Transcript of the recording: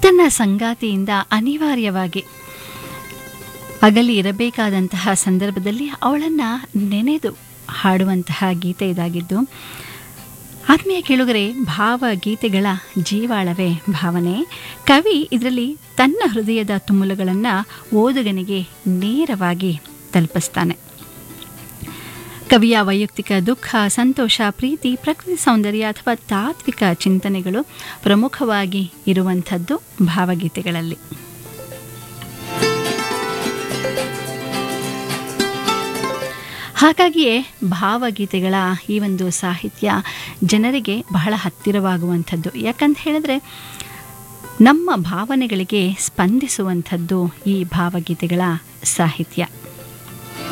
ತನ್ನ ಸಂಗಾತಿಯಿಂದ ಅನಿವಾರ್ಯವಾಗಿ ಅಗಲಿ ಇರಬೇಕಾದಂತಹ ಸಂದರ್ಭದಲ್ಲಿ ಅವಳನ್ನು ನೆನೆದು ಹಾಡುವಂತಹ ಗೀತೆ ಇದಾಗಿದ್ದು ಆತ್ಮೀಯ ಕೇಳುಗರೆ ಭಾವಗೀತೆಗಳ ಜೀವಾಳವೇ ಭಾವನೆ ಕವಿ ಇದರಲ್ಲಿ ತನ್ನ ಹೃದಯದ ತುಮುಲುಗಳನ್ನು ಓದುಗನಿಗೆ ನೇರವಾಗಿ ತಲುಪಿಸ್ತಾನೆ ಕವಿಯ ವೈಯಕ್ತಿಕ ದುಃಖ ಸಂತೋಷ ಪ್ರೀತಿ ಪ್ರಕೃತಿ ಸೌಂದರ್ಯ ಅಥವಾ ತಾತ್ವಿಕ ಚಿಂತನೆಗಳು ಪ್ರಮುಖವಾಗಿ ಇರುವಂಥದ್ದು ಭಾವಗೀತೆಗಳಲ್ಲಿ ಹಾಗಾಗಿಯೇ ಭಾವಗೀತೆಗಳ ಈ ಒಂದು ಸಾಹಿತ್ಯ ಜನರಿಗೆ ಬಹಳ ಹತ್ತಿರವಾಗುವಂಥದ್ದು ಯಾಕಂತ ಹೇಳಿದ್ರೆ ನಮ್ಮ ಭಾವನೆಗಳಿಗೆ ಸ್ಪಂದಿಸುವಂಥದ್ದು ಈ ಭಾವಗೀತೆಗಳ ಸಾಹಿತ್ಯ